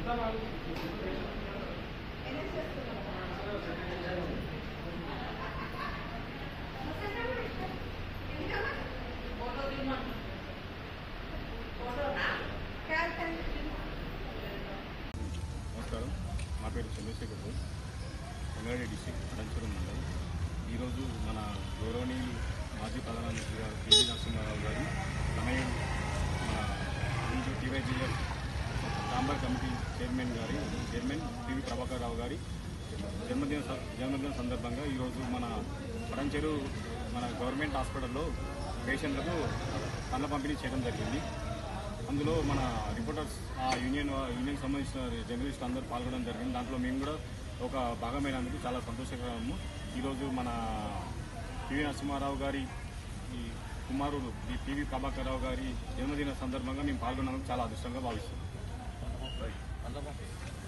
నమస్కారం నా పేరు చంద్రశేఖర్ రావు రంగారెడ్డి డిస్టిక్ అడంచూరు మండలం ఈరోజు మన గౌరవనీయులు మాజీ ప్రధానమంత్రి గారు పివి నరసింహారావు గారు తనయుడు మన బీజూ టీవైజీఎల్ చాంబర్ కమిటీ చైర్మన్ గారి చైర్మన్ పివి ప్రభాకర్ రావు గారి జన్మదిన స- జన్మదిన సందర్భంగా ఈరోజు మన పడంచెరు మన గవర్నమెంట్ హాస్పిటల్లో పేషెంట్లకు పండ్ల పంపిణీ చేయడం జరిగింది అందులో మన రిపోర్టర్స్ ఆ యూనియన్ యూనియన్ సంబంధించిన జర్నలిస్ట్ అందరూ పాల్గొనడం జరిగింది దాంట్లో మేము కూడా ఒక భాగమైనందుకు చాలా సంతోషకరము ఈరోజు మన పివి నరసింహారావు గారి ఈ కుమారుడు ఈ పివి ప్రభాకర్ రావు గారి జన్మదిన సందర్భంగా మేము పాల్గొన్నందుకు చాలా అదృష్టంగా భావిస్తున్నాం